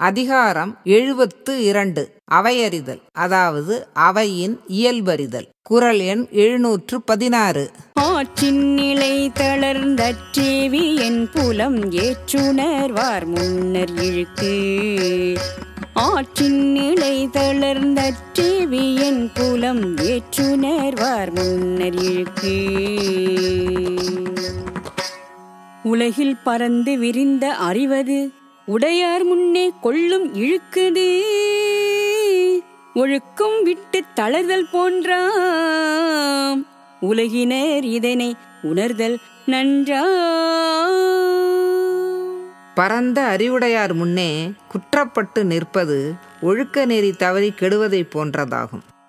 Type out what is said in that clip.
அதிகாரம் எழுபத்து இரண்டு அவையறிதல் அதாவது அவையின் இயல்பறிதல் குரல் எண் எழுநூற்று பதினாறு ஆற்றின் நிலை தளர்ந்தற்றேவி என் புலம் ஏற்றுணர்வார் முன்னர் இழுக்கு ஆற்றின் நிலை தளர்ந்தற்றேவி என் புலம் ஏற்றுணர்வார் முன்னர் இழுக்கு உலகில் பறந்து விரிந்த அறிவது உடையார் முன்னே கொள்ளும் இழுக்குது ஒழுக்கும் விட்டு தளர்தல் போன்றாம் உலகினர் இதனை உணர்தல் நன்றா பரந்த அறிவுடையார் முன்னே குற்றப்பட்டு நிற்பது ஒழுக்க நெறி தவறி கெடுவதைப் போன்றதாகும்